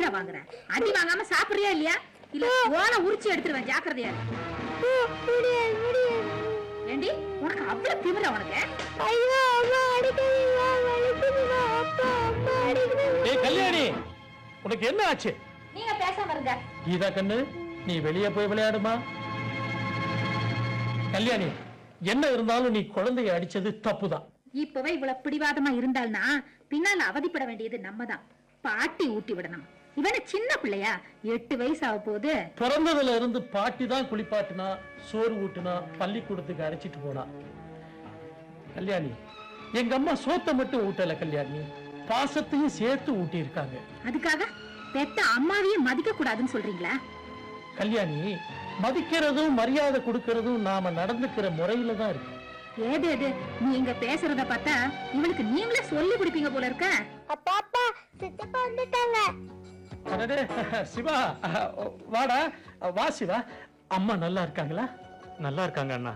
அடியா வாங்குற அடி வாங்காம சாப்பிடுறியா இல்லையா இல்ல ஓலை உரிச்சு எடுத்துருவேன் ஜாக்கிரதையா இரு. முடியாது முடியாது ஏண்டி உனக்கு அவ்வளவு திமிர உனக்கு ஐயோ அம்மா அடிக்கிறீங்களா வலிக்குதுமா அப்பா அம்மா அடிக்கிறீங்க ஏய் கல்யாணி உனக்கு என்ன ஆச்சு நீங்க பேசாம இருங்க கீதா கண்ணு நீ வெளியே போய் விளையாடுமா கல்யாணி என்ன இருந்தாலும் நீ குழந்தைய அடிச்சது தப்புதான் இப்பவே இவ்வளவு பிடிவாதமா இருந்தால்னா பின்னால அவதிப்பட வேண்டியது நம்மதான் பாட்டி ஊட்டி விடணும் இவன சின்ன பிள்ளையா எட்டு வயசு ஆக போகுது பிறந்ததுல இருந்து பாட்டி தான் குளிப்பாட்டினா சோறு ஊட்டுனா பள்ளிக்கூடத்துக்கு அழைச்சிட்டு போனா கல்யாணி எங்க அம்மா சோத்தை மட்டும் ஊட்டல கல்யாணி பாசத்தையும் சேர்த்து ஊட்டி இருக்காங்க அதுக்காக பெத்த அம்மாவையே மதிக்க கூடாதுன்னு சொல்றீங்களா கல்யாணி மதிக்கிறதும் மரியாதை கொடுக்கறதும் நாம நடந்துக்கிற முறையில தான் இருக்கு ஏது எது நீங்க பேசுறத பார்த்தா இவனுக்கு நீங்களே சொல்லி கொடுப்பீங்க போல இருக்க அப்பா அப்பா சித்தப்பா வந்துட்டாங்க அடடே சிவா வாடா வா சிவா அம்மா நல்லா இருக்காங்களா நல்லா இருக்காங்க அண்ணா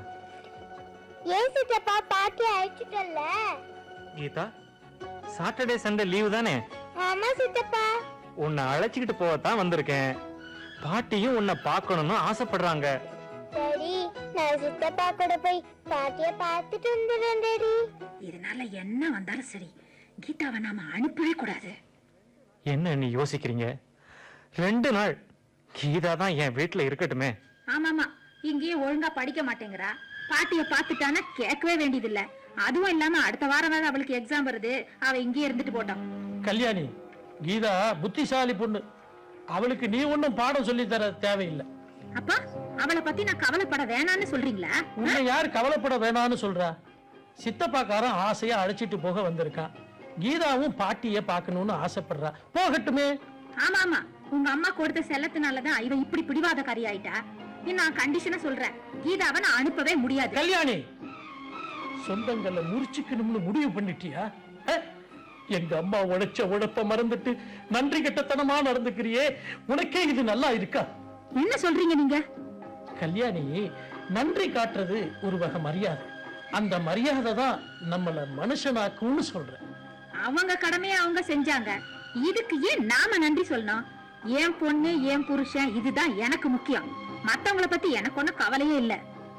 ஏன் சித்தப்பா பாட்டி அழைச்சிட்டல்ல கீதா சாட்டர்டே சண்டே லீவு தானே ஆமா சித்தப்பா உன்னை அழைச்சிக்கிட்டு போகத்தான் வந்திருக்கேன் பாட்டியும் உன்னை பார்க்கணும்னு ஆசைப்படுறாங்க சரி நான் சித்தப்பா கூட போய் பாட்டிய பார்த்துட்டு வந்துடுறேன் டாடி இதனால என்ன வந்தாலும் சரி கீதாவை நாம அனுப்பவே கூடாது என்ன நீ யோசிக்கிறீங்க ரெண்டு நாள் கீதா தான் என் வீட்டுல இருக்கட்டுமே ஆமாமா இங்கேயே ஒழுங்கா படிக்க மாட்டேங்கிறா பாட்டிய பாத்துட்டானா கேட்கவே வேண்டியதில்ல அதுவும் இல்லாம அடுத்த வாரம் வேற அவளுக்கு எக்ஸாம் வருது அவ இங்கேயே இருந்துட்டு போட்டோம் கல்யாணி கீதா புத்திசாலி பொண்ணு அவளுக்கு நீ ஒண்ணும் பாடம் சொல்லி தர தேவையில்லை அப்பா அவளை பத்தி நான் கவலைப்பட வேணாம்னு சொல்றீங்களா உன்னை யார் கவலைப்பட வேணாம்னு சொல்றா சித்தப்பாக்காரன் ஆசையா அழைச்சிட்டு போக வந்திருக்கான் கீதாவும் பாட்டிய பார்க்கணும்னு ஆசைப்படுறா போகட்டுமே ஆமா ஆமா உங்க அம்மா கொடுத்த செல்லத்தினாலதான் இவ இப்படி பிடிவாதக்காரி ஆயிட்டா நீ நான் கண்டிஷனா சொல்றேன் கீதாவை நான் அனுப்பவே முடியாது கல்யாணி சொந்தங்களை முறிச்சுக்கணும்னு முடிவு பண்ணிட்டியா அஹ்? எங்க அம்மா உழைச்ச உழைப்ப மறந்துட்டு நன்றி கெட்டத்தனமா நடந்துக்கிறியே உனக்கே இது நல்லா இருக்கா என்ன சொல்றீங்க நீங்க கல்யாணி நன்றி காட்டுறது ஒரு வகை மரியாதை அந்த மரியாதை தான் நம்மள மனுஷனாக்கும்னு சொல்றேன் அவங்க கடமையை அவங்க செஞ்சாங்க இதுக்கு ஏன் நாம நன்றி சொல்லணும் என் பொண்ணு என் புருஷன் இதுதான் எனக்கு முக்கியம் மத்தவங்கள பத்தி எனக்கு ஒண்ணும் கவலையே இல்ல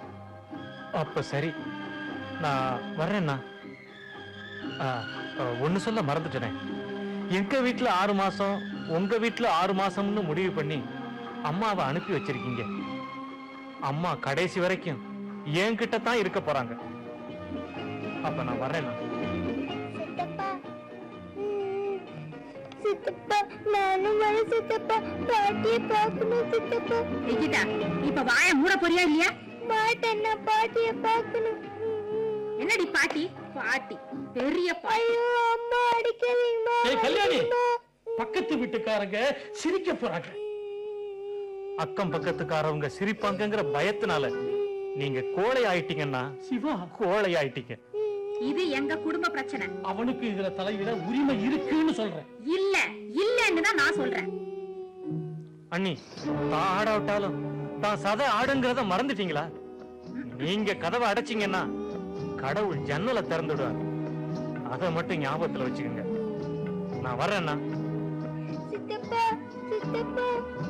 அப்ப சரி நான் வர்றேண்ணா ஆ, ஆ, ஒண்ணு சொல்ல மறந்துட்டேனே எங்க வீட்டுல ஆறு மாசம் உங்க வீட்டுல ஆறு மாசம்னு முடிவு பண்ணி அம்மாவை அனுப்பி வச்சிருக்கீங்க அம்மா கடைசி வரைக்கும் என்கிட்ட தான் இருக்க போறாங்க அப்ப நான் வர்றேண்ணா சித்தப்பா ம், சித்தப்பா நானும் வரேன் சித்தப்பா பாட்டிய பார்க்கணும் சித்தப்பா கீதா இப்ப வாய மூட போறியா இல்லையா மாட்டேன் நான் பாட்டிய பார்க்கணும் ம், என்னடி பாட்டி பாட்டி பெரிய பாட்டி ஐயோ அம்மா அடிக்கிறீங்கம்மா ஏய் கல்யாணி அடிக்கிறீங்கம்மா. பக்கத்து வீட்டுக்காரங்க சிரிக்க போறாங்க அக்கம் பக்கத்துக்காரவங்க சிரிப்பாங்கங்கிற பயத்தினால நீங்க கோழை ஆயிட்டீங்கன்னா சிவா கோழை ஆயிட்டீங்க இது எங்க குடும்ப பிரச்சனை அவனுக்கு இதுல தலையிட உரிமை இருக்குன்னு சொல்றேன் இல்ல இல்லன்னு தான் நான் சொல்றேன் அண்ணி தான் ஆடாவிட்டாலும் தான் சதை ஆடுங்கிறத மறந்துட்டீங்களா நீங்க கதவை அடைச்சீங்கன்னா கடவுள் ஜன்னலை திறந்துடுவார் அதை மட்டும் ஞாபகத்துல வச்சுக்கோங்க நான் வர்றேன்னா சித்தப்பா சித்தப்பா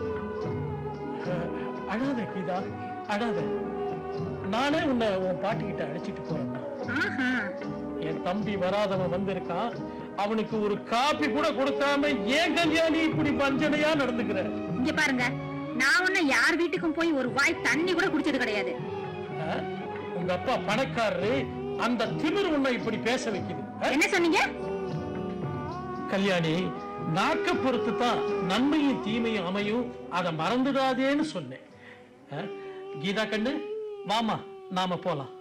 அஹ், அழாத கீதா அழாத நானே உன்னை உன் பாட்டிக்கிட்ட அழைச்சிட்டு போறேன் ஆஹா என் தம்பி வராதவன் வந்திருக்கான் அவனுக்கு ஒரு காப்பி கூட கொடுக்காம ஏன் கல்யாணி இப்படி வஞ்சனையா நடந்துக்கிற இங்க பாருங்க நான் ஒண்ணு யார் வீட்டுக்கும் போய் ஒரு வாய் தண்ணி கூட குடிச்சது கிடையாது அஹ், உங்க அப்பா பணக்காரரு அந்த திமிர் உன்னை இப்படி பேச வைக்குது அஹ், என்ன சொன்னீங்க கல்யாணி நாக்க பொறுத்து தான் நன்மையும் தீமையும் அமையும் அதை மறந்துடாதேன்னு சொன்னேன் அஹ், கீதா கண்ணு வாமா நாம போலாம்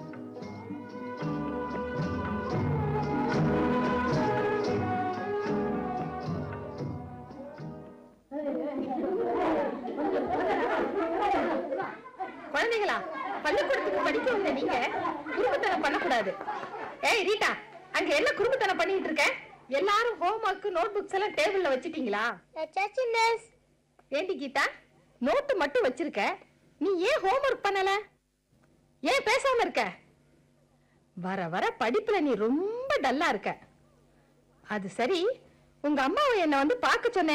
குழந்தைகளா பள்ளிக்கூடத்துக்கு படிக்க வந்த நீங்க குறும்புத்தனம் பண்ணக்கூடாது ஏய் ரீட்டா அங்க என்ன குறும்புத்தனம் பண்ணிட்டு இருக்க எல்லாரும் ஹோம் ஒர்க் நோட் புக்ஸ் எல்லாம் டேபிள்ல வச்சிட்டீங்களா வச்சாச்சு மிஸ் ஏண்டி கீதா நோட்டு மட்டும் வச்சிருக்க நீ ஏன் ஹோம் ஒர்க் பண்ணல ஏன் பேசாம இருக்க வர வர படிப்புல நீ ரொம்ப டல்லா இருக்க அது சரி உங்க அம்மாவை என்ன வந்து பார்க்க சொன்ன